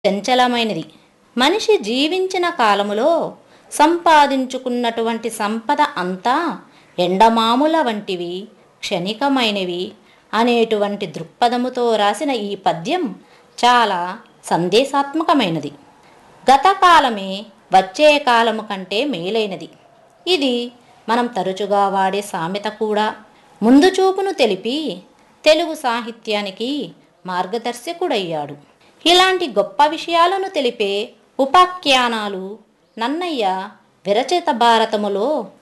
చంచలమైనది మనిషి జీవించిన కాలములో సంపాదించుకున్నటువంటి సంపద అంతా ఎండమాముల వంటివి క్షణికమైనవి అనేటువంటి దృక్పథముతో రాసిన ఈ పద్యం చాలా సందేశాత్మకమైనది గతకాలమే వచ్చే కాలము కంటే మేలైనది ఇది మనం తరచుగా వాడే సామెత కూడా ముందు చూపును తెలిపి తెలుగు సాహిత్యానికి మార్గదర్శకుడయ్యాడు ఇలాంటి గొప్ప విషయాలను తెలిపే ఉపాఖ్యానాలు నన్నయ్య విరచిత భారతములో